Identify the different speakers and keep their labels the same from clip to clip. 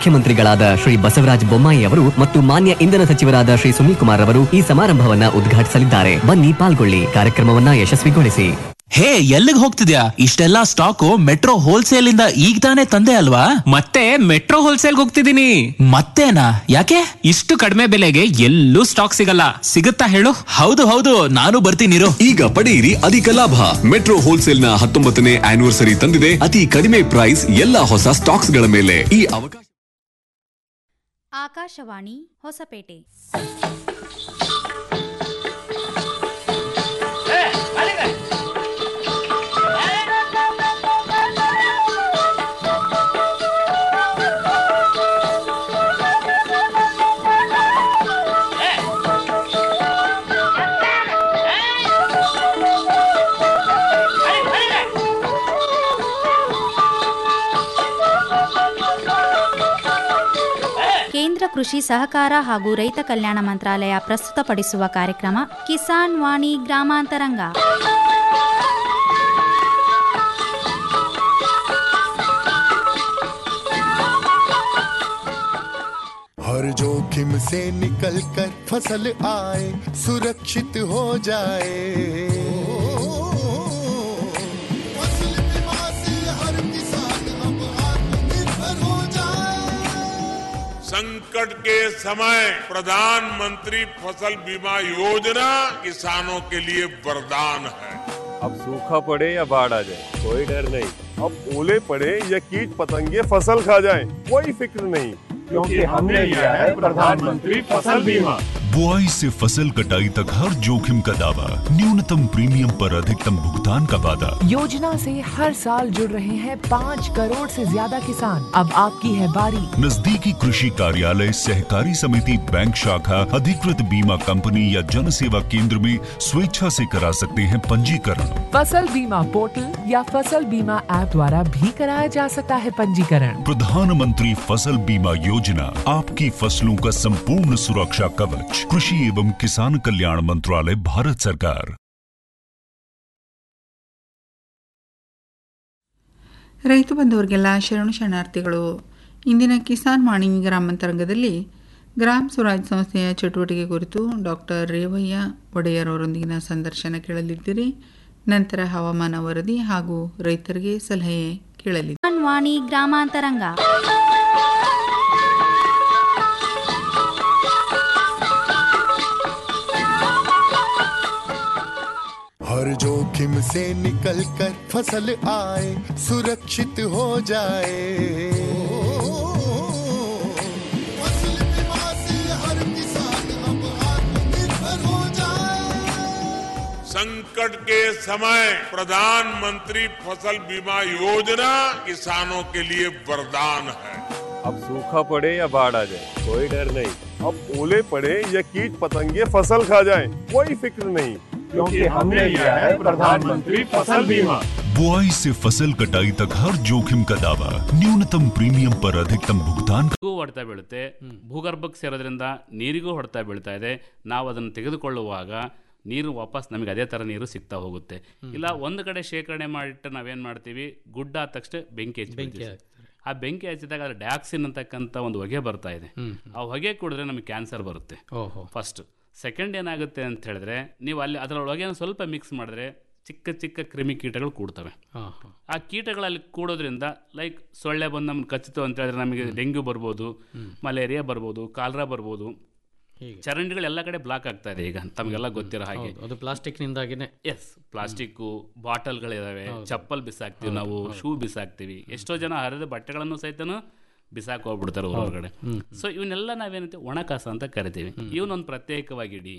Speaker 1: ಮುಖ್ಯಮಂತ್ರಿಗಳಾದ ಶ್ರೀ ಬಸವರಾಜ ಬೊಮ್ಮಾಯಿ ಅವರು ಮತ್ತು ಮಾನ್ಯ ಇಂಧನ ಸಚಿವರಾದ ಶ್ರೀ ಸುನೀಲ್ ಕುಮಾರ್ ಅವರು ಈ ಸಮಾರಂಭವನ್ನ ಉದ್ಘಾಟಿಸಲಿದ್ದಾರೆ ಬನ್ನಿ ಪಾಲ್ಗೊಳ್ಳಿ ಕಾರ್ಯಕ್ರಮವನ್ನ ಯಶಸ್ವಿಗೊಳಿಸಿ
Speaker 2: ಹೇ ಎಲ್ಲಿಗೆ ಹೋಗ್ತಿದ್ಯಾ ಇಷ್ಟೆಲ್ಲ ಸ್ಟಾಕು ಮೆಟ್ರೋ ಹೋಲ್ಸೇಲ್ ಇಂದ ಈಗ ತಾನೇ ತಂದೆ ಅಲ್ವಾ
Speaker 3: ಮತ್ತೆ ಮೆಟ್ರೋ ಹೋಲ್ಸೇಲ್ ಹೋಗ್ತಿದ್ದೀನಿ
Speaker 2: ಮತ್ತೇನಾ ಯಾಕೆ
Speaker 3: ಇಷ್ಟು ಕಡಿಮೆ ಬೆಲೆಗೆ ಎಲ್ಲೂ ಸ್ಟಾಕ್ ಸಿಗಲ್ಲ ಸಿಗುತ್ತಾ ಹೇಳು
Speaker 2: ಹೌದು ಹೌದು ನಾನು ಬರ್ತೀನಿರು
Speaker 4: ಈಗ ಪಡೆಯಿರಿ ಅಧಿಕ ಲಾಭ ಮೆಟ್ರೋ ಹೋಲ್ಸೇಲ್ ನ ಹತ್ತೊಂಬತ್ತನೇ ಆನಿವರ್ಸರಿ ತಂದಿದೆ ಅತಿ ಕಡಿಮೆ ಪ್ರೈಸ್ ಎಲ್ಲಾ ಹೊಸ ಸ್ಟಾಕ್ಸ್ ಗಳ ಮೇಲೆ ಈ ಅವಕಾಶ
Speaker 5: ಆಕಾಶವಾಣಿ ಹೊಸಪೇಟೆ ಕೇಂದ್ರ ಕೃಷಿ ಸಹಕಾರ ಹಾಗೂ ರೈತ ಕಲ್ಯಾಣ ಮಂತ್ರಾಲಯ ಪ್ರಸ್ತುತಪಡಿಸುವ ಕಾರ್ಯಕ್ರಮ ಕಿಸಾನ್ ವಾಣಿ ಗ್ರಾಮಾಂತರಂಗ
Speaker 6: हर जोखिम से निकल कर फसल आए सुरक्षित हो जाए फसल बीमा से हर किसान अब आत्मनिर्भर हो जाए
Speaker 7: संकट के समय प्रधानमंत्री फसल बीमा योजना किसानों के लिए वरदान है
Speaker 8: अब सूखा पड़े या बाढ़ आ जाए कोई डर नहीं अब ओले पड़े या कीट पतंगे फसल खा जाए कोई फिक्र नहीं क्योंकि हमने लिया है प्रधानमंत्री फसल बीमा
Speaker 9: बुआई से फसल कटाई तक हर जोखिम का दावा न्यूनतम प्रीमियम पर अधिकतम भुगतान का वादा
Speaker 10: योजना से हर साल जुड़ रहे हैं पाँच करोड़ से ज्यादा किसान अब आपकी है बारी
Speaker 9: नजदीकी कृषि कार्यालय सहकारी समिति बैंक शाखा अधिकृत बीमा कंपनी या जन सेवा केंद्र में स्वेच्छा से करा सकते हैं पंजीकरण
Speaker 10: फसल बीमा पोर्टल या फसल बीमा ऐप द्वारा भी कराया जा सकता है पंजीकरण
Speaker 9: प्रधानमंत्री फसल बीमा योजना आपकी फसलों का संपूर्ण सुरक्षा कवच कृषि एवं किसान कल्याण मंत्रालय भारत सरकार
Speaker 11: ರೈತ ಬಂಧುವರಿಗೆಲ್ಲ ಶರಣು ಶರಣಾರ್ಥಿಗಳು ಇಂದಿನ ಕಿಸಾನ್ ವಾಣಿ ಗ್ರಾಮಾಂತರಂಗದಲ್ಲಿ ಗ್ರಾಮ್ ಸ್ವರಾಜ್ ಸಂಸ್ಥೆಯ ಚಟುವಟಿಕೆ ಕುರಿತು ಡಾಕ್ಟರ್ ರೇವಯ್ಯ ಒಡೆಯರ್ ಅವರೊಂದಿಗಿನ ಸಂದರ್ಶನ ಕೇಳಲಿದ್ದೀರಿ ನಂತರ ಹವಾಮಾನ ವರದಿ ಹಾಗೂ ರೈತರಿಗೆ ಸಲಹೆ ಕೇಳಲಿದ್ದೀರಿ
Speaker 5: ಕಿಸಾನ್ ವಾಣಿ ಗ್ರಾಮಾಂತರಂಗ
Speaker 6: हर जोखिम से निकल कर फसल आए सुरक्षित हो जाए फसल बीमा से हर किसान अब आत्मनिर्भर हो जाए
Speaker 7: संकट के समय प्रधानमंत्री फसल बीमा योजना किसानों के लिए वरदान है
Speaker 8: अब सूखा पड़े या बाढ़ आ जाए कोई डर नहीं अब ओले पड़े या कीट पतंगे फसल खा जाए कोई फिक्र नहीं क्योंकि हमने लिया है प्रधानमंत्री फसल बीमा
Speaker 9: बुआई से फसल कटाई तक हर जोखिम का दावा न्यूनतम प्रीमियम पर अधिकतम भुगतान
Speaker 12: ಗೂ ಹೊಡೆತ ಬೀಳುತ್ತೆ ಭೂಗರ್ಭಕ್ಕೆ ಸೇರೋದ್ರಿಂದ ನೀರಿಗೂ ಹೊಡೆತ ಬೀಳ್ತಾ ಇದೆ ನಾವು ಅದನ್ನು ತೆಗೆದುಕೊಳ್ಳುವಾಗ ನೀರು ವಾಪಸ್ ನಮಗೆ ಅದೇ ಥರ ನೀರು ಸಿಗ್ತಾ ಹೋಗುತ್ತೆ ಇಲ್ಲ ಒಂದು ಕಡೆ ಶೇಖರಣೆ ಮಾಡಿಟ್ಟು ನಾವೇನು ಮಾಡ್ತೀವಿ ಗುಡ್ಡ ಆದ ತಕ್ಷಣ ಬೆಂಕಿ ಹಚ್ಚಿ
Speaker 13: ಬೆಂಕಿ
Speaker 12: ಬಿಡ್ತೀವಿ. ಆ ಬೆಂಕಿ ಹಚ್ಚಿದಾಗ ಅದು ಡಯಾಕ್ಸಿನ್ ಅಂತಕ್ಕಂಥ ಒಂದು ಹೊಗೆ ಬರ್ತಾ ಇದೆ ಆ ಹೊಗೆ ಕುಡಿದ್ರೆ ನಮಗೆ ಕ್ಯಾನ್ಸರ್ ಬರುತ್ತೆ
Speaker 13: ಓಹೋ
Speaker 12: ಫಸ್ಟ್ ಸೆಕೆಂಡ್ ಏನಾಗುತ್ತೆ ಅಂತ ಹೇಳಿದ್ರೆ ನೀವು ಅಲ್ಲಿ ಅದರೊಳಗೆ ಒಂದು ಸ್ವಲ್ಪ ಮಿಕ್ಸ್ ಮಾಡಿದ್ರೆ ಚಿಕ್ಕ ಚಿಕ್ಕ ಕ್ರಿಮಿ ಕೀಟಗಳು ಕೂಡ್ತವೆ
Speaker 13: ಹಾಂ ಹಾಂ
Speaker 12: ಆ ಕೀಟಗಳಲ್ಲಿ ಕೂಡೋದ್ರಿಂದ ಲೈಕ್ ಸೊಳ್ಳೆ ಬಂದು ನಮ್ಗೆ ಕಚ್ಚಿತು ಅಂತ ಹೇಳಿದ್ರೆ ನಮಗೆ ಡೆಂಗ್ಯೂ ಬರ್ಬೋದು ಮಲೇರಿಯಾ ಬರ್ಬೋದು ಕಾಲ್ರಾ ಬರ್ಬೋದು
Speaker 13: ಹೀಗೆ.
Speaker 12: ಚರಂಡಿಗಳು ಎಲ್ಲ ಕಡೆ ಬ್ಲಾಕ್ ಆಗ್ತಾ ಇದೆ ಈಗ ತಮಗೆಲ್ಲ ಗೊತ್ತಿರೋ ಹಾಗೆ
Speaker 13: ಹೌದು, ಅದು ಪ್ಲಾಸ್ಟಿಕ್ನಿಂದಾಗಿನೇ
Speaker 12: ಎಸ್ ಪ್ಲಾಸ್ಟಿಕ್ಕು ಬಾಟಲ್ಗಳಿದಾವೆ ಚಪ್ಪಲ್ ಬಿಸಾಕ್ತಿವಿ ನಾವು ಶೂ ಬಿಸಾಕ್ತಿವಿ ಎಷ್ಟೋ ಜನ ಹರಿದ ಬಟ್ಟೆಗಳನ್ನು ಸಹಿತನು ಬಿಸಾಕ್ ಹೋಗ್ಬಿಡ್ತಾರೆ ಹೊರಗಡೆ ಸೊ ಇವನ್ನೆಲ್ಲ ನಾವೇನಂತೆ ಒಣಕಾಸ ಅಂತ ಕರಿತೀವಿ ಇವನೊಂದು ಪ್ರತ್ಯೇಕವಾಗಿ ಇಡಿ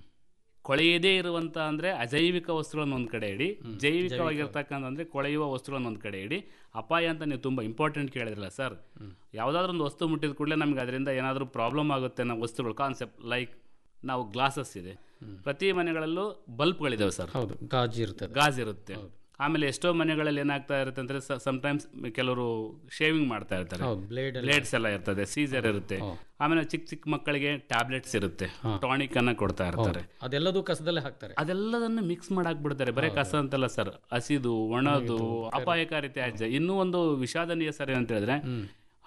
Speaker 12: ಕೊಳೆಯದೇ ಇರುವಂತ ಅಂದ್ರೆ ಅಜೈವಿಕ ವಸ್ತುಗಳನ್ನು ಒಂದ್ ಕಡೆ ಇಡಿ ಜೈವಿಕವಾಗಿರ್ತಕ್ಕಂಥ ಅಂದ್ರೆ ಕೊಳೆಯುವ ವಸ್ತುಗಳನ್ನು ಒಂದ್ ಕಡೆ ಇಡಿ ಅಪಾಯ ಅಂತ ನೀವು ತುಂಬಾ ಇಂಪಾರ್ಟೆಂಟ್ ಕೇಳಿದ್ರಲ್ಲ ಸರ್ ಯಾವುದಾದ್ರೂ ಒಂದು ವಸ್ತು ಮುಟ್ಟಿದ ಕೂಡಲೇ ನಮ್ಗೆ ಅದರಿಂದ ಏನಾದರೂ ಪ್ರಾಬ್ಲಮ್ ಆಗುತ್ತೆ ಅನ್ನೋ ವಸ್ತುಗಳು ಕಾನ್ಸೆಪ್ಟ್ ಲೈಕ್ ನಾವು ಗ್ಲಾಸಸ್ ಇದೆ ಪ್ರತಿ ಮನೆಗಳಲ್ಲೂ ಬಲ್ಬ್ಗಳಿದಾವೆ ಸರ್
Speaker 13: ಹೌದು ಗಾಜು ಇರ್ತದೆ
Speaker 12: ಗಾಜ್ ಇರುತ್ತೆ ಆಮೇಲೆ ಎಷ್ಟೋ ಮನೆಗಳಲ್ಲಿ ಏನಾಗ್ತಾ ಇರುತ್ತೆ ಅಂದ್ರೆ ಸಮಟೈಮ್ಸ್ ಕೆಲವರು ಶೇವಿಂಗ್ ಮಾಡ್ತಾ ಇರ್ತಾರೆ
Speaker 13: ಹೌದು, blade ಎಲ್ಲ-
Speaker 12: ಬ್ಲೇಡ್ಸ್ ಎಲ್ಲ ಇರ್ತದೆ ಸೀಸರ್ ಇರುತ್ತೆ ಆಮೇಲೆ ಚಿಕ್ಕ ಚಿಕ್ಕ ಮಕ್ಕಳಿಗೆ ಟ್ಯಾಬ್ಲೆಟ್ಸ್ ಇರುತ್ತೆ ಟಾನಿಕ್ ಅನ್ನ ಕೊಡ್ತಾ ಇರ್ತಾರೆ
Speaker 13: ಅದೆಲ್ಲದೂ ಕಸದಲ್ಲೇ ಹಾಕ್ತಾರೆ
Speaker 12: ಅದೆಲ್ಲದನ್ನು ಮಿಕ್ಸ್ ಮಾಡಾಕ್ಬಿಡ್ತಾರೆ ಬರೀ ಕಸ ಅಂತಲ್ಲ ಸರ್ ಹಸಿದು ಒಣದು ಅಪಾಯಕಾರಿ ತ್ಯಾಜ್ಯ ಇನ್ನೂ ಒಂದು ವಿಷಾದನೀಯ ಸರ್ ಅಂತ ಹೇಳಿದ್ರೆ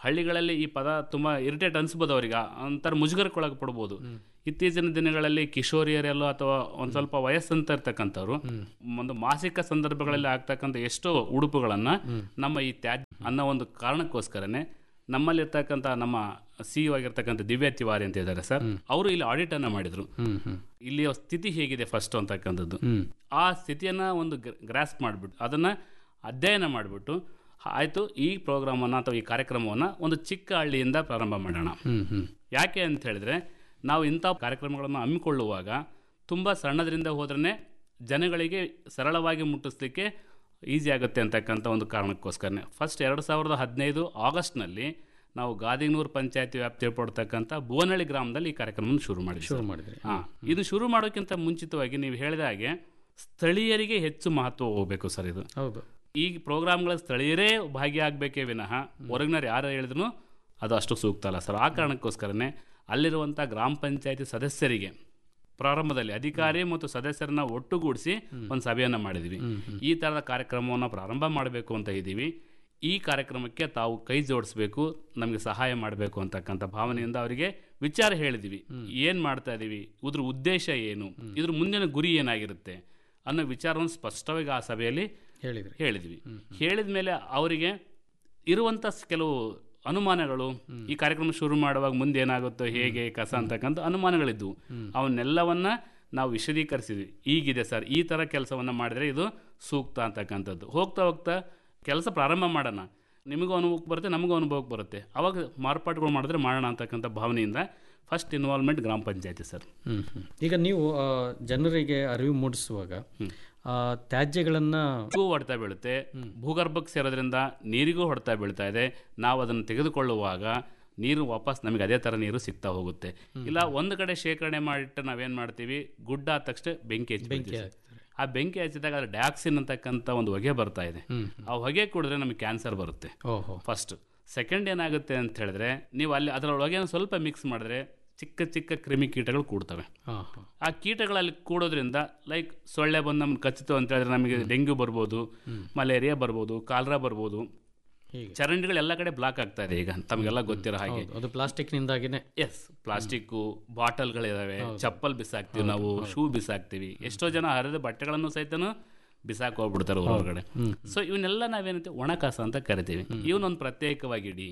Speaker 12: ಹಳ್ಳಿಗಳಲ್ಲಿ ಈ ಪದ ತುಂಬ ಇರಿಟೇಟ್ ಅನ್ಸ್ಬೋದು ಅವ್ರಿಗೆ ಒಂಥರ ಮುಜುಗರಕ್ಕೊಳಗೆ ಪಡ್ಬೋದು ಇತ್ತೀಚಿನ ದಿನಗಳಲ್ಲಿ ಕಿಶೋರಿಯರೆಲ್ಲೋ ಅಥವಾ ಒಂದು ಸ್ವಲ್ಪ ವಯಸ್ಸಂತ ಇರ್ತಕ್ಕಂಥವ್ರು ಒಂದು ಮಾಸಿಕ ಸಂದರ್ಭಗಳಲ್ಲಿ ಆಗ್ತಕ್ಕಂಥ ಎಷ್ಟೋ ಉಡುಪುಗಳನ್ನ ನಮ್ಮ ಈ ತ್ಯಾಜ್ಯ ಅನ್ನೋ ಒಂದು ಕಾರಣಕ್ಕೋಸ್ಕರನೇ ನಮ್ಮಲ್ಲಿರ್ತಕ್ಕಂಥ ನಮ್ಮ ಸಿ ಆಗಿರ್ತಕ್ಕಂಥ ದಿವ್ಯ ತಿವಾರಿ ಅಂತ ಇದ್ದಾರೆ ಸರ್ ಅವರು ಇಲ್ಲಿ ಆಡಿಟ್ ಅನ್ನ ಮಾಡಿದ್ರು ಇಲ್ಲಿಯ ಸ್ಥಿತಿ ಹೇಗಿದೆ ಫಸ್ಟ್ ಅಂತಕ್ಕಂಥದ್ದು ಆ ಸ್ಥಿತಿಯನ್ನ ಒಂದು ಗ್ರಾಸ್ ಮಾಡಿಬಿಟ್ಟು ಅದನ್ನ ಅಧ್ಯಯನ ಮಾಡಿಬಿಟ್ಟು ಆಯ್ತು ಈ ಪ್ರೋಗ್ರಾಮನ್ನು ಅಥವಾ ಈ ಕಾರ್ಯಕ್ರಮವನ್ನು ಒಂದು ಚಿಕ್ಕ ಹಳ್ಳಿಯಿಂದ ಪ್ರಾರಂಭ ಮಾಡೋಣ ಯಾಕೆ ಅಂತ ಹೇಳಿದ್ರೆ ನಾವು ಇಂಥ ಕಾರ್ಯಕ್ರಮಗಳನ್ನು ಹಮ್ಮಿಕೊಳ್ಳುವಾಗ ತುಂಬ ಸಣ್ಣದರಿಂದ ಹೋದ್ರೆ ಜನಗಳಿಗೆ ಸರಳವಾಗಿ ಮುಟ್ಟಿಸ್ಲಿಕ್ಕೆ ಈಸಿ ಆಗುತ್ತೆ ಅಂತಕ್ಕಂಥ ಒಂದು ಕಾರಣಕ್ಕೋಸ್ಕರನೇ ಫಸ್ಟ್ ಎರಡು ಸಾವಿರದ ಹದಿನೈದು ಆಗಸ್ಟ್ನಲ್ಲಿ ನಾವು ಗಾದಿಗ್ನೂರು ಪಂಚಾಯತಿ ವ್ಯಾಪ್ತಿ ಪಡ್ತಕ್ಕಂಥ ಭುವನಹಳ್ಳಿ ಗ್ರಾಮದಲ್ಲಿ ಈ ಕಾರ್ಯಕ್ರಮವನ್ನು ಶುರು ಮಾಡಿದ್ವಿ
Speaker 13: ಶುರು ಮಾಡಿದ್ರಿ.
Speaker 12: ಹಾಂ ಇದು ಶುರು ಮಾಡೋಕ್ಕಿಂತ ಮುಂಚಿತವಾಗಿ ನೀವು ಹೇಳಿದ ಹಾಗೆ ಸ್ಥಳೀಯರಿಗೆ ಹೆಚ್ಚು ಮಹತ್ವ ಹೋಗಬೇಕು ಸರ್ ಇದು
Speaker 13: ಹೌದು
Speaker 12: ಈ ಪ್ರೋಗ್ರಾಮ್ಗಳ ಸ್ಥಳೀಯರೇ ಭಾಗಿಯಾಗಬೇಕೇ ವಿನಃ ಹೊರಗಿನವ್ರು ಯಾರು ಹೇಳಿದ್ರು ಅದು ಅಷ್ಟು ಸೂಕ್ತ ಅಲ್ಲ ಸರ್ ಆ ಕಾರಣಕ್ಕೋಸ್ಕರನೇ ಅಲ್ಲಿರುವಂಥ ಗ್ರಾಮ ಪಂಚಾಯತಿ ಸದಸ್ಯರಿಗೆ ಪ್ರಾರಂಭದಲ್ಲಿ ಅಧಿಕಾರಿ ಮತ್ತು ಸದಸ್ಯರನ್ನ ಒಟ್ಟುಗೂಡಿಸಿ ಒಂದು ಸಭೆಯನ್ನು ಮಾಡಿದ್ವಿ ಈ ಥರದ ಕಾರ್ಯಕ್ರಮವನ್ನು ಪ್ರಾರಂಭ ಮಾಡಬೇಕು ಅಂತ ಇದ್ದೀವಿ ಈ ಕಾರ್ಯಕ್ರಮಕ್ಕೆ ತಾವು ಕೈ ಜೋಡಿಸ್ಬೇಕು ನಮಗೆ ಸಹಾಯ ಮಾಡಬೇಕು ಅಂತಕ್ಕಂಥ ಭಾವನೆಯಿಂದ ಅವರಿಗೆ ವಿಚಾರ ಹೇಳಿದ್ವಿ ಏನು ಮಾಡ್ತಾ ಇದ್ದೀವಿ ಇದ್ರ ಉದ್ದೇಶ ಏನು ಇದ್ರ ಮುಂದಿನ ಗುರಿ ಏನಾಗಿರುತ್ತೆ ಅನ್ನೋ ವಿಚಾರವನ್ನು ಸ್ಪಷ್ಟವಾಗಿ ಆ ಸಭೆಯಲ್ಲಿ
Speaker 13: ಹೇಳಿದ್ರಿ
Speaker 12: ಹೇಳಿದ್ವಿ ಹೇಳಿದ ಮೇಲೆ ಅವರಿಗೆ ಇರುವಂಥ ಕೆಲವು ಅನುಮಾನಗಳು ಈ ಕಾರ್ಯಕ್ರಮ ಶುರು ಮಾಡುವಾಗ ಮುಂದೆ ಏನಾಗುತ್ತೋ ಹೇಗೆ ಕಸ ಅಂತಕ್ಕಂಥ ಅನುಮಾನಗಳಿದ್ವು ಅವನ್ನೆಲ್ಲವನ್ನ ನಾವು ವಿಶದೀಕರಿಸಿದ್ವಿ ಈಗಿದೆ ಸರ್ ಈ ಥರ ಕೆಲಸವನ್ನು ಮಾಡಿದರೆ ಇದು ಸೂಕ್ತ ಅಂತಕ್ಕಂಥದ್ದು ಹೋಗ್ತಾ ಹೋಗ್ತಾ ಕೆಲಸ ಪ್ರಾರಂಭ ಮಾಡೋಣ ನಿಮಗೂ ಅನುಭವಕ್ಕೆ ಬರುತ್ತೆ ನಮಗೂ ಅನುಭವಕ್ಕೆ ಬರುತ್ತೆ ಅವಾಗ ಮಾರ್ಪಾಟುಗಳು ಮಾಡಿದ್ರೆ ಮಾಡೋಣ ಅಂತಕ್ಕಂಥ ಭಾವನೆಯಿಂದ ಫಸ್ಟ್ ಇನ್ವಾಲ್ವ್ಮೆಂಟ್ ಗ್ರಾಮ ಪಂಚಾಯತಿ ಸರ್
Speaker 13: ಹ್ಮ್, ಹ್ಮ್. ಈಗ ನೀವು ಆ, ಜನರಿಗೆ ಅರಿವು ಮೂಡಿಸುವಾಗ ಆ, ತ್ಯಾಜ್ಯಗಳನ್ನ
Speaker 12: ಭೂ ಹೊಡೆತ ಬೀಳುತ್ತೆ ಭೂಗರ್ಭಕ್ಕೆ ಸೇರೋದ್ರಿಂದ ನೀರಿಗೂ ಹೊಡೆತ ಬೀಳ್ತಾ ಇದೆ ನಾವು ಅದನ್ನು ತೆಗೆದುಕೊಳ್ಳುವಾಗ ನೀರು ವಾಪಸ್ ನಮಗೆ ಅದೇ ಥರ ನೀರು ಸಿಗ್ತಾ ಹೋಗುತ್ತೆ ಇಲ್ಲ ಒಂದು ಕಡೆ ಶೇಖರಣೆ ಮಾಡಿಟ್ಟು ನಾವೇನು ಮಾಡ್ತೀವಿ ಗುಡ್ಡ ಆದ ತಕ್ಷಣ ಬೆಂಕಿ ಹಚ್ಚಿ ಆ ಬೆಂಕಿ ಹಚ್ಚಿದಾಗ ಅದು ಡಯಾಕ್ಸಿನ್ ಅಂತಕ್ಕಂಥ ಒಂದು ಹೊಗೆ ಬರ್ತಾ ಇದೆ ಆ ಹೊಗೆ ಕುಡಿದ್ರೆ ನಮಗೆ ಕ್ಯಾನ್ಸರ್ ಬರುತ್ತೆ
Speaker 13: ಓಹೋ
Speaker 12: ಫಸ್ಟ್ ಸೆಕೆಂಡ್ ಏನಾಗುತ್ತೆ ಅಂತ ಹೇಳಿದ್ರೆ ನೀವು ಅಲ್ಲಿ ಅದರೊಳಗೆ ಸ್ವಲ್ಪ ಮಿಕ್ಸ್ ಮಾಡಿದ್ರೆ ಚಿಕ್ಕ ಚಿಕ್ಕ ಕ್ರಿಮಿ ಕೀಟಗಳು ಕೂಡ್ತವೆ
Speaker 13: ಹಾ ಹಾ
Speaker 12: ಆ ಕೀಟಗಳಲ್ಲಿ ಕೂಡೋದ್ರಿಂದ ಲೈಕ್ ಸೊಳ್ಳೆ ಬಂದು ನಮ್ಗೆ ಕಚ್ಚಿತು ಅಂತ ಹೇಳಿದ್ರೆ ನಮಗೆ ಡೆಂಗ್ಯೂ ಬರ್ಬೋದು ಮಲೇರಿಯಾ ಬರ್ಬೋದು ಕಾಲ್ರಾ ಬರ್ಬೋದು
Speaker 13: ಹೀಗೆ
Speaker 12: ಚರಂಡಿಗಳು ಎಲ್ಲ ಕಡೆ ಬ್ಲಾಕ್ ಆಗ್ತಾ ಇದೆ ಈಗ ತಮಗೆಲ್ಲ ಗೊತ್ತಿರೋ ಹಾಗೆ
Speaker 13: ಹೌದು, ಅದು ಪ್ಲಾಸ್ಟಿಕ್ನಿಂದಾಗಿನೇ
Speaker 12: ಎಸ್ ಪ್ಲಾಸ್ಟಿಕ್ಕು ಬಾಟಲ್ಗಳಿದಾವೆ ಚಪ್ಪಲ್ ಬಿಸಾಕ್ತಿವಿ ನಾವು ಶೂ ಬಿಸಾಕ್ತಿವಿ ಎಷ್ಟೋ ಜನ ಹರಿದ ಬಟ್ಟೆಗಳನ್ನು ಸಹಿತನು ಬಿಸಾಕ್ ಹೋಗ್ಬಿಡ್ತಾರೆ ಹೊರಗಡೆ ಸೊ ಇವನ್ನೆಲ್ಲ ನಾವೇನಂತೆ ಒಣಕಾಸ ಅಂತ ಕರಿತೀವಿ ಇವನೊಂದು ಪ್ರತ್ಯೇಕವಾಗಿ ಇಡಿ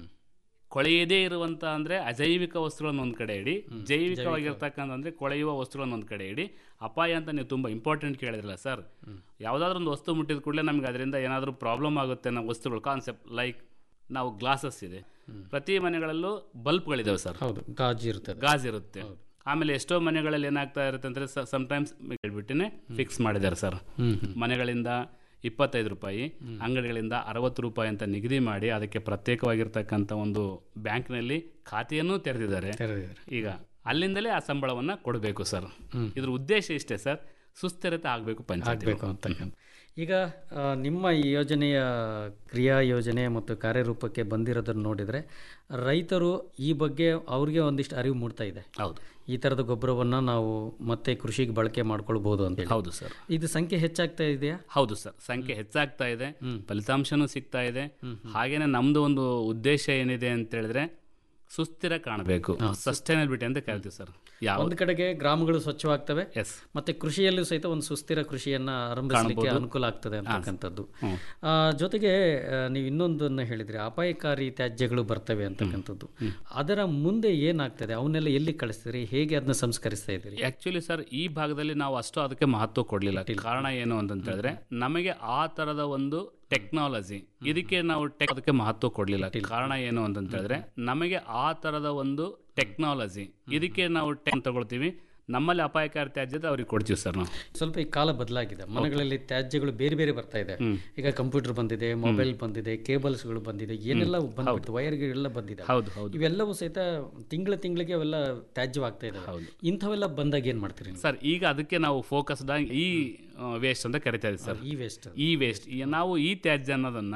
Speaker 12: ಕೊಳೆಯದೇ ಇರುವಂತ ಅಂದ್ರೆ ಅಜೈವಿಕ ವಸ್ತುಗಳನ್ನು ಒಂದ್ ಕಡೆ ಇಡಿ ಜೈವಿಕವಾಗಿರ್ತಕ್ಕಂಥ ಅಂದ್ರೆ ಕೊಳೆಯುವ ವಸ್ತುಗಳನ್ನು ಒಂದ್ ಕಡೆ ಇಡಿ ಅಪಾಯ ಅಂತ ನೀವು ತುಂಬಾ ಇಂಪಾರ್ಟೆಂಟ್ ಕೇಳಿದ್ರಲ್ಲ ಸರ್ ಯಾವ್ದಾದ್ರು ಒಂದು ವಸ್ತು ಮುಟ್ಟಿದ ಕೂಡಲೇ ನಮ್ಗೆ ಅದರಿಂದ ಏನಾದರೂ ಪ್ರಾಬ್ಲಮ್ ಆಗುತ್ತೆ ಅನ್ನೋ ವಸ್ತುಗಳು ಕಾನ್ಸೆಪ್ಟ್ ಲೈಕ್ ನಾವು ಗ್ಲಾಸಸ್ ಇದೆ ಪ್ರತಿ ಮನೆಗಳಲ್ಲೂ ಬಲ್ಬ್ಗಳಿದಾವೆ ಸರ್
Speaker 13: ಹೌದು ಗಾಜು ಇರ್ತದೆ
Speaker 12: ಗಾಜ್ ಇರುತ್ತೆ ಆಮೇಲೆ ಎಷ್ಟೋ ಮನೆಗಳಲ್ಲಿ ಏನಾಗ್ತಾ ಇರುತ್ತೆ ಅಂದ್ರೆ ಸಮ್ಟೈಮ್ಸ್ ಹೇಳ್ಬಿಟ್ಟಿನೇ ಫಿಕ್ಸ್ ಮಾಡಿದ್ದಾರೆ ಸರ್ ಮನೆಗಳಿಂದ ಇಪ್ಪತ್ತೈದು ರೂಪಾಯಿ ಅಂಗಡಿಗಳಿಂದ ಅರವತ್ತು ರೂಪಾಯಿ ಅಂತ ನಿಗದಿ ಮಾಡಿ ಅದಕ್ಕೆ ಪ್ರತ್ಯೇಕವಾಗಿರ್ತಕ್ಕಂಥ ಒಂದು ಬ್ಯಾಂಕ್ನಲ್ಲಿ ಖಾತೆಯನ್ನು ತೆರೆದಿದ್ದಾರೆ
Speaker 13: ತೆರೆದಿದ್ದಾರೆ.
Speaker 12: ಈಗ ಅಲ್ಲಿಂದಲೇ ಆ ಸಂಬಳವನ್ನ ಕೊಡಬೇಕು ಸರ್ ಇದ್ರ ಉದ್ದೇಶ ಇಷ್ಟೇ ಸರ್ ಸುಸ್ಥಿರತೆ ಆಗಬೇಕು ಪಂಚಾಯತ್
Speaker 13: ಆಗಬೇಕು ಅಂತಕ್ಕಂಥ ಈಗ ಆ, ನಿಮ್ಮ ಈ ಯೋಜನೆಯ ಕ್ರಿಯಾ ಯೋಜನೆ ಮತ್ತು ಕಾರ್ಯರೂಪಕ್ಕೆ ಬಂದಿರೋದನ್ನು ನೋಡಿದರೆ ರೈತರು ಈ ಬಗ್ಗೆ ಅವ್ರಿಗೆ ಒಂದಿಷ್ಟು ಅರಿವು ಮೂಡ್ತಾ ಇದೆ
Speaker 12: ಹೌದು
Speaker 13: ಈ ಥರದ ಗೊಬ್ಬರವನ್ನು ನಾವು ಮತ್ತೆ ಕೃಷಿಗೆ ಬಳಕೆ ಮಾಡ್ಕೊಳ್ಬೋದು ಅಂತ
Speaker 12: ಹೌದು ಸರ್
Speaker 13: ಇದು ಸಂಖ್ಯೆ ಹೆಚ್ಚಾಗ್ತಾ ಇದೆಯಾ
Speaker 12: ಹೌದು ಸರ್ ಸಂಖ್ಯೆ ಹೆಚ್ಚಾಗ್ತಾ ಇದೆ ಫಲಿತಾಂಶನೂ ಸಿಗ್ತಾ ಇದೆ ಹಾಗೇನೆ ನಮ್ದು ಒಂದು ಉದ್ದೇಶ ಏನಿದೆ ಅಂತ ಹೇಳಿದ್ರೆ ಸುಸ್ಥಿರ ಕಾಣಬೇಕು ಸಸ್ಟೈನಬಿಲಿಟಿ ಅಂತ ಕರಿತೀವಿ ಸರ್ ಯಾವ
Speaker 13: ಒಂದು ಕಡೆಗೆ ಗ್ರಾಮಗಳು ಸ್ವಚ್ಛವಾಗ್ತವೆ
Speaker 12: ಎಸ್
Speaker 13: ಮತ್ತೆ ಕೃಷಿಯಲ್ಲೂ ಸಹಿತ ಒಂದು ಸುಸ್ಥಿರ ಕೃಷಿಯನ್ನ ಆರಂಭಿಸಲಿಕ್ಕೆ
Speaker 12: ಕಾಣ್ಬೋದು.
Speaker 13: ಅನುಕೂಲ ಆಗ್ತದೆ ಅಂತಕ್ಕಂಥದ್ದು
Speaker 12: ಹ್ಮ್.
Speaker 13: ಆ, ಜೊತೆಗೆ ಆ, ನೀವು ಇನ್ನೊಂದನ್ನ ಹೇಳಿದ್ರಿ ಅಪಾಯಕಾರಿ ತ್ಯಾಜ್ಯಗಳು ಬರ್ತವೆ ಅಂತಕ್ಕಂಥದ್ದು ಅದರ ಮುಂದೆ ಏನಾಗ್ತದೆ ಅವನ್ನೆಲ್ಲ ಎಲ್ಲಿ ಕಳಿಸ್ತೀರಿ ಹೇಗೆ ಅದನ್ನ ಸಂಸ್ಕರಿಸ್ತಾ ಇದ್ದೀರಿ
Speaker 12: ಆಕ್ಚುಲಿ ಸರ್ ಈ ಭಾಗದಲ್ಲಿ ನಾವು ಅಷ್ಟು ಅದಕ್ಕೆ ಮಹತ್ವ ಕೊಡಲಿಲ್ಲ ಕಾರಣ ಏನು ಅಂತ ಹೇಳಿದ್ರೆ ನಮಗೆ ಆ ತರದ ಒಂದು ಟೆಕ್ನಾಲಜಿ ಇದಕ್ಕೆ ನಾವು ಟೆಕ್ ಅದಕ್ಕೆ ಮಹತ್ವ ಕೊಡಲಿಲ್ಲ ಕಾರಣ ಏನು ಅಂತ ಹೇಳಿದ್ರೆ ನಮಗೆ ಆ ತರದ ಒಂದು ಟೆಕ್ನಾಲಜಿ ಇದಕ್ಕೆ ನಾವು ಟೆಕ್ ತಗೊಳ್ತೀವಿ ನಮ್ಮಲ್ಲಿ ಅಪಾಯಕಾರಿ ತ್ಯಾಜ್ಯದ ಅವ್ರಿಗೆ ಕೊಡ್ತೀವಿ ಸರ್ ನಾವು
Speaker 13: ಸ್ವಲ್ಪ ಈ ಕಾಲ ಬದಲಾಗಿದೆ ಮನೆಗಳಲ್ಲಿ ತ್ಯಾಜ್ಯಗಳು ಬೇರೆ ಬೇರೆ ಬರ್ತಾ ಇದೆ ಈಗ ಕಂಪ್ಯೂಟರ್ ಬಂದಿದೆ ಮೊಬೈಲ್ ಬಂದಿದೆ ಕೇಬಲ್ಸ್ಗಳು ಬಂದಿದೆ ಏನೆಲ್ಲ ಬಂದ್ಬಿಟ್ಟು ವೈರ್ಗಳೆಲ್ಲ ಬಂದಿದೆ
Speaker 12: ಹೌದು ಹೌದು
Speaker 13: ಇವೆಲ್ಲವೂ ಸಹಿತ ತಿಂಗಳ ತಿಂಗಳಿಗೆ ಅವೆಲ್ಲ ತ್ಯಾಜ್ಯವಾಗ್ತಾ ಇದಾವೆ ಇಂಥವೆಲ್ಲ ಬಂದಾಗ ಏನ್ ಮಾಡ್ತೀರಿ ನೀವು?
Speaker 12: ಸರ್ ಈಗ ಅದಕ್ಕೆ ನಾವು ಫೋಕಸ್ಡ್ ಆಗಿ ಈ ವೇಸ್ಟ್ ಅಂತ ಕರಿತಾ ಇದ್ದೀವಿ ಸರ್
Speaker 13: ಈ ವೇಸ್ಟ್
Speaker 12: ಈ ವೇಸ್ಟ್ ನಾವು ಈ ತ್ಯಾಜ್ಯ ಅನ್ನೋದನ್ನ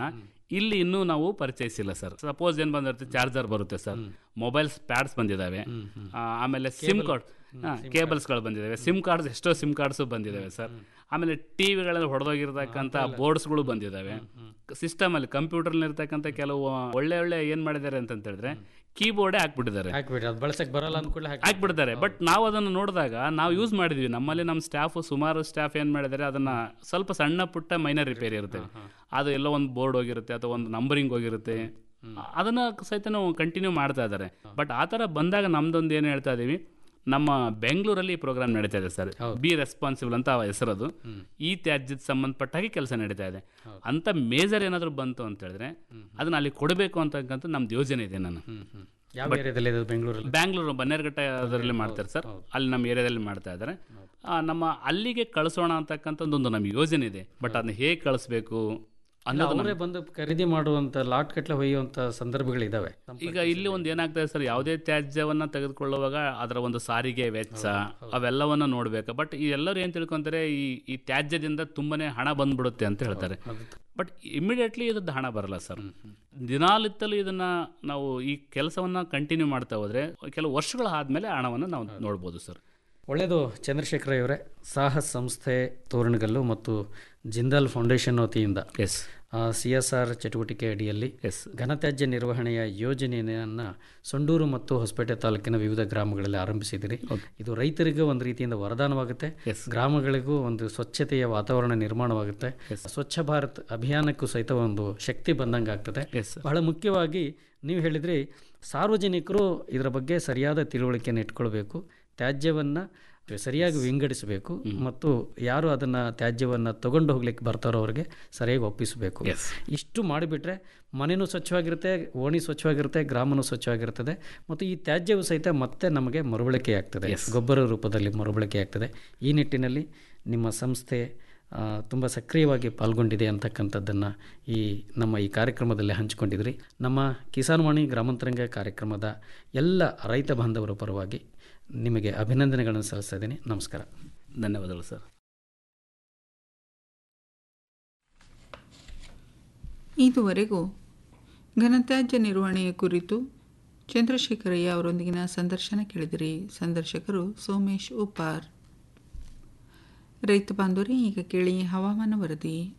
Speaker 12: ಇಲ್ಲಿ ಇನ್ನೂ ನಾವು ಪರಿಚಯಿಸಿಲ್ಲ ಸರ್ ಸಪೋಸ್ ಏನು ಬಂದಿರುತ್ತೆ ಚಾರ್ಜರ್ ಬರುತ್ತೆ ಸರ್ ಮೊಬೈಲ್ಸ್ ಪ್ಯಾಡ್ಸ್ ಬಂದಿದ್ದಾವೆ ಆ, ಆಮೇಲೆ ಸಿಮ್ ಕಾರ್ಡ್ ಕೇಬಲ್ಸ್ಗಳು ಬಂದಿದ್ದಾವೆ ಸಿಮ್ ಕಾರ್ಡ್ಸ್ ಎಷ್ಟೋ ಸಿಮ್ ಕಾರ್ಡ್ಸು ಬಂದಿದ್ದಾವೆ ಸರ್ ಆಮೇಲೆ ಟಿ ವಿಗಳಲ್ಲಿ ಹೊಡೆದೋಗಿರ್ತಕ್ಕಂಥ ಬೋರ್ಡ್ಸ್ಗಳು ಬಂದಿದ್ದಾವೆ ಸಿಸ್ಟಮಲ್ಲಿ ಕಂಪ್ಯೂಟರ್ನಲ್ಲಿರ್ತಕ್ಕಂಥ ಕೆಲವು ಒಳ್ಳೆ ಒಳ್ಳೆ ಏನು ಮಾಡಿದ್ದಾರೆ ಅಂತ ಹೇಳಿದ್ರೆ ಕೀಬೋರ್ಡೇ ಹಾಕ್ಬಿಟ್ಟಿದ್ದಾರೆ
Speaker 13: ಹಾಕ್ಬಿಡಿ ಅದು ಬಳಸಕ್ಕೆ ಬರಲ್ಲ ಅಂದ್ಕೊಳ್ಳಿ ಹಾಕಿ
Speaker 12: ಹಾಕ್ಬಿಡ್ತಾರೆ ಬಟ್ ನಾವು ಅದನ್ನು ನೋಡಿದಾಗ ನಾವು ಯೂಸ್ ಮಾಡಿದ್ವಿ ನಮ್ಮಲ್ಲಿ ನಮ್ಮ ಸ್ಟಾಫ್ ಸುಮಾರು ಸ್ಟಾಫ್ ಏನು ಮಾಡಿದ್ದಾರೆ ಅದನ್ನ ಸ್ವಲ್ಪ ಸಣ್ಣ ಪುಟ್ಟ ಮೈನರ್ ರಿಪೇರಿ ಇರುತ್ತೆ ಅದು ಎಲ್ಲೋ ಒಂದು ಬೋರ್ಡ್ ಹೋಗಿರುತ್ತೆ ಅಥವಾ ಒಂದು ನಂಬರಿಂಗ್ ಹೋಗಿರುತ್ತೆ ಅದನ್ನ ಸಹಿತ ನಾವು ಕಂಟಿನ್ಯೂ ಮಾಡ್ತಾ ಇದ್ದಾರೆ ಬಟ್ ಆ ಥರ ಬಂದಾಗ ನಮ್ದೊಂದು ಏನು ಹೇಳ್ತಾ ಇದೀವಿ ನಮ್ಮ ಬೆಂಗಳೂರಲ್ಲಿ ಈ ಪ್ರೋಗ್ರಾಮ್ ನಡೀತಾ ಇದೆ ಸರ್ ಬಿ ರೆಸ್ಪಾನ್ಸಿಬಲ್ ಅಂತ ಆ ಹೆಸರದು ಈ ತ್ಯಾಜ್ಯದ ಸಂಬಂಧಪಟ್ಟ ಹಾಗೆ ಕೆಲಸ ನಡೀತಾ ಇದೆ ಅಂತ ಮೇಜರ್ ಏನಾದರೂ ಬಂತು ಅಂತ ಹೇಳಿದ್ರೆ ಅದನ್ನ ಅಲ್ಲಿ ಕೊಡಬೇಕು ಅಂತಕ್ಕಂಥ ನಮ್ದು ಯೋಜನೆ ಇದೆ ನಾನು
Speaker 13: ಯಾವ
Speaker 12: But-
Speaker 13: ಏರಿಯಾದಲ್ಲಿ ಇದೆ ಬೆಂಗಳೂರಲ್ಲಿ
Speaker 12: ಬ್ಯಾಂಗ್ಳೂರು ಬನ್ನೇರುಘಟ್ಟ ಅದರಲ್ಲಿ ಮಾಡ್ತಾರೆ ಸರ್ ಅಲ್ಲಿ ನಮ್ಮ ಏರಿಯಾದಲ್ಲಿ ಮಾಡ್ತಾ ಇದ್ದಾರೆ ಆ, ನಮ್ಮ ಅಲ್ಲಿಗೆ ಕಳಿಸೋಣ ಅಂತಕ್ಕಂಥದ್ದೊಂದು ನಮ್ಮ ಯೋಜನೆ ಇದೆ ಬಟ್ ಅದನ್ನ ಹೇಗೆ ಕಳಿಸ್ಬೇಕು ಅನ್ನೋದು
Speaker 13: ಅವರೇ
Speaker 12: ನಮ್ಗೆ-
Speaker 13: ಬಂದು ಖರೀದಿ ಮಾಡುವಂತ ಲಾಟ್ ಗಟ್ಟಲೆ ಒಯ್ಯುವಂತ ಸಂದರ್ಭಗಳಿದಾವೆ
Speaker 12: ಈಗ ಇಲ್ಲಿ ಒಂದು ಏನಾಗ್ತದೆ ಸರ್ ಯಾವುದೇ ತ್ಯಾಜ್ಯವನ್ನ ತೆಗೆದುಕೊಳ್ಳುವಾಗ ಅದರ ಒಂದು ಸಾರಿಗೆ ವೆಚ್ಚ ಅವೆಲ್ಲವನ್ನ ನೋಡ್ಬೇಕು ಬಟ್ ಈ ಎಲ್ಲರೂ ಏನ್ ತಿಳ್ಕೊಂತಾರೆ ಈ ಈ ತ್ಯಾಜ್ಯದಿಂದ ತುಂಬಾನೇ ಹಣ ಬಂದ್ಬಿಡುತ್ತೆ ಅಂತ ಹೇಳ್ತಾರೆ ಬಟ್ ಇಮಿಡಿಯೇಟ್ಲಿ ಇದ್ರದ್ದು ಹಣ ಬರಲ್ಲ ಸರ್ ದಿನಾಲಿತ್ತಲೂ ಇದನ್ನ ನಾವು ಈ ಕೆಲಸವನ್ನ ಕಂಟಿನ್ಯೂ ಮಾಡ್ತಾ ಹೋದ್ರೆ ಕೆಲವು ವರ್ಷಗಳ ಆದ್ಮೇಲೆ ಹಣವನ್ನು ನಾವು ನೋಡ್ಬೋದು ಸರ್
Speaker 13: ಒಳ್ಳೆಯದು ಚಂದ್ರಶೇಖರ ಇವರೇ ಸಾಹಸ್ ಸಂಸ್ಥೆ ತೋರಣಗಲ್ಲು ಮತ್ತು ಜಿಂದಾಲ್ ಫೌಂಡೇಶನ್ ವತಿಯಿಂದ
Speaker 12: ಎಸ್
Speaker 13: ಸಿ ಎಸ್ ಆರ್ ಚಟುವಟಿಕೆ ಅಡಿಯಲ್ಲಿ ಘನತ್ಯಾಜ್ಯ ನಿರ್ವಹಣೆಯ ಯೋಜನೆಯನ್ನು ಸೊಂಡೂರು ಮತ್ತು ಹೊಸಪೇಟೆ ತಾಲೂಕಿನ ವಿವಿಧ ಗ್ರಾಮಗಳಲ್ಲಿ ಆರಂಭಿಸಿದಿರಿ ಇದು ರೈತರಿಗೂ ಒಂದು ರೀತಿಯಿಂದ ವರದಾನವಾಗುತ್ತೆ ಗ್ರಾಮಗಳಿಗೂ ಒಂದು ಸ್ವಚ್ಛತೆಯ ವಾತಾವರಣ ನಿರ್ಮಾಣವಾಗುತ್ತೆ ಸ್ವಚ್ಛ ಭಾರತ್ ಅಭಿಯಾನಕ್ಕೂ ಸಹಿತ ಒಂದು ಶಕ್ತಿ ಬಂದಂಗೆ ಆಗ್ತದೆ ಬಹಳ ಮುಖ್ಯವಾಗಿ ನೀವು ಹೇಳಿದ್ರಿ ಸಾರ್ವಜನಿಕರು ಇದರ ಬಗ್ಗೆ ಸರಿಯಾದ ತಿಳುವಳಿಕೆಯನ್ನು ಇಟ್ಕೊಳ್ಬೇಕು ತ್ಯಾಜ್ಯವನ್ನು ಸರಿಯಾಗಿ ವಿಂಗಡಿಸಬೇಕು ಮತ್ತು ಯಾರು ಅದನ್ನು ತ್ಯಾಜ್ಯವನ್ನು ತಗೊಂಡು ಹೋಗ್ಲಿಕ್ಕೆ ಬರ್ತಾರೋ ಅವ್ರಿಗೆ ಸರಿಯಾಗಿ ಒಪ್ಪಿಸಬೇಕು ಇಷ್ಟು ಮಾಡಿಬಿಟ್ರೆ ಮನೆಯೂ ಸ್ವಚ್ಛವಾಗಿರುತ್ತೆ ಓಣಿ ಸ್ವಚ್ಛವಾಗಿರುತ್ತೆ ಗ್ರಾಮನೂ ಸ್ವಚ್ಛವಾಗಿರ್ತದೆ ಮತ್ತು ಈ ತ್ಯಾಜ್ಯವು ಸಹಿತ ಮತ್ತೆ ನಮಗೆ ಮರುಬಳಕೆ ಆಗ್ತದೆ ಗೊಬ್ಬರ ರೂಪದಲ್ಲಿ ಮರುಬಳಕೆ ಆಗ್ತದೆ ಈ ನಿಟ್ಟಿನಲ್ಲಿ ನಿಮ್ಮ ಸಂಸ್ಥೆ ತುಂಬ ಸಕ್ರಿಯವಾಗಿ ಪಾಲ್ಗೊಂಡಿದೆ ಅಂತಕ್ಕಂಥದ್ದನ್ನು ಈ ನಮ್ಮ ಈ ಕಾರ್ಯಕ್ರಮದಲ್ಲಿ ಹಂಚಿಕೊಂಡಿದ್ರಿ ನಮ್ಮ ಕಿಸಾನ್ ವಾಣಿ ಗ್ರಾಮಾಂತರಂಗ ಕಾರ್ಯಕ್ರಮದ ಎಲ್ಲ ರೈತ ಬಾಂಧವರ ಪರವಾಗಿ ನಿಮಗೆ ಅಭಿನಂದನೆಗಳನ್ನು ಸಲ್ಲಿಸ್ತಾ ಇದ್ದೀನಿ ನಮಸ್ಕಾರ
Speaker 12: ಧನ್ಯವಾದಗಳು ಸರ್
Speaker 11: ಇದುವರೆಗೂ ಘನತ್ಯಾಜ್ಯ ನಿರ್ವಹಣೆಯ ಕುರಿತು ಚಂದ್ರಶೇಖರಯ್ಯ ಅವರೊಂದಿಗಿನ ಸಂದರ್ಶನ ಕೇಳಿದಿರಿ ಸಂದರ್ಶಕರು ಸೋಮೇಶ್ ಉಪ್ಪಾರ್ ರೈತ ಬಾಂಧವರೇ ಈಗ ಕೇಳಿ ಹವಾಮಾನ ವರದಿ